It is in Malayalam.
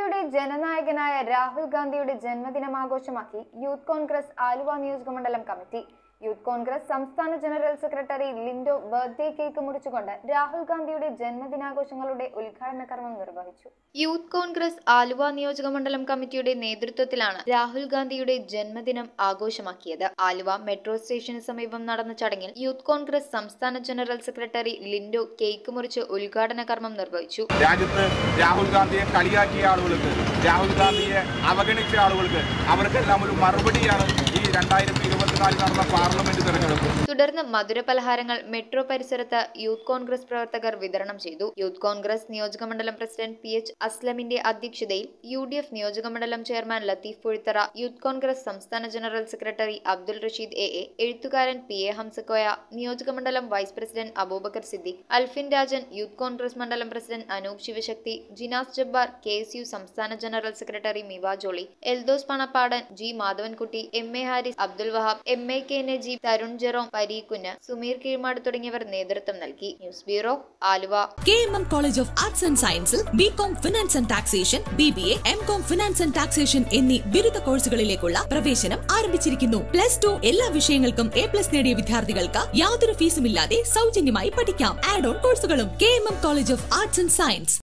ഇന്ത്യയുടെ ജനനായകനായ രാഹുൽ ഗാന്ധിയുടെ ജന്മദിനം ആഘോഷമാക്കി യൂത്ത് കോൺഗ്രസ് ആലുവ നിയോജകമണ്ഡലം കമ്മിറ്റി യൂത്ത് കോൺഗ്രസ് സംസ്ഥാന general secretary Lindo birthday cake മുറിച്ചുകൊണ്ട് രാഹുൽ ഗാന്ധിയുടെ ജന്മദിനാഘോഷങ്ങളുടെ ഉദ്ഘാടന കർമ്മം നിർവഹിച്ചു യൂത്ത് കോൺഗ്രസ് ആലുവ നിയോജകമണ്ഡലം കമ്മിറ്റിയുടെ നേതൃത്വത്തിലാണ് രാഹുൽ ഗാന്ധിയുടെ ജന്മദിനം ആഘോഷമാക്കിയത് ആലുവ മെട്രോ സ്റ്റേഷന് സമീപം നടന്ന ചടങ്ങിൽ യൂത്ത് കോൺഗ്രസ് സംസ്ഥാന ജനറൽ സെക്രട്ടറി ലിൻഡോ കേക്ക് മുറിച്ച് ഉദ്ഘാടന കർമ്മം നിർവഹിച്ചു രാജ്യത്ത് രാഹുൽ ഗാന്ധിയെ കളിയാക്കിയ ആളുകൾക്ക് രാഹുൽ ഗാന്ധിയെ അവഗണിച്ച ആളുകൾക്ക് അവർക്കെല്ലാം ഒരു മറുപടിയാണ് ഈ രണ്ടായിരത്തി ഇരുപത്തിനാലിൽ നടന്ന പാർലമെന്റ് തെരഞ്ഞെടുപ്പ് തുടർന്ന് മധുരപലഹാരങ്ങൾ മെട്രോ പരിസരത്ത് യൂത്ത് കോൺഗ്രസ് പ്രവർത്തകർ വിതരണം ചെയ്തു യൂത്ത് കോൺഗ്രസ് നിയോജകമണ്ഡലം പ്രസിഡന്റ് പി എച്ച് അസ്ലമിന്റെ അധ്യക്ഷതയിൽ യു ഡി എഫ് നിയോജകമണ്ഡലം ചെയർമാൻ ലത്തീഫ് പുഴിത്തറ യൂത്ത് കോൺഗ്രസ് സംസ്ഥാന general secretary Abdul Rasheed A A എഴുത്തുകാരൻ പി എ ഹംസക്കോയ നിയോജകമണ്ഡലം vice president Abubakar Siddique Alphin Rajan youth Congress മണ്ഡലം president Anoop Sivasakthi Jinas Jabbar K S U സംസ്ഥാന general secretary Miva Jolly Eldose Panappadan G Madhavankutty M A Haris Abdul Wahab M A K Najeeb Tharun Jerome Parikunju Sumeer Keezhmad തുടങ്ങിയവർ നേതൃത്വം നൽകി news bureau Aluva K M M college of arts and സയൻസിൽ B com finance and taxation B B A M com finance and taxation എന്നീ ബിരുദ കോഴ്സുകളിലേക്കുള്ള പ്രവേശനം ആരംഭിച്ചിരിക്കുന്നു പ്ലസ് ടു എല്ലാ വിഷയങ്ങൾക്കും എ പ്ലസ് നേടിയ വിദ്യാർത്ഥികൾക്ക് യാതൊരു ഫീസുമില്ലാതെ സൗജന്യമായി പഠിക്കാം ആഡ് ഓൺ കോഴ്സുകളും K M M college of arts and science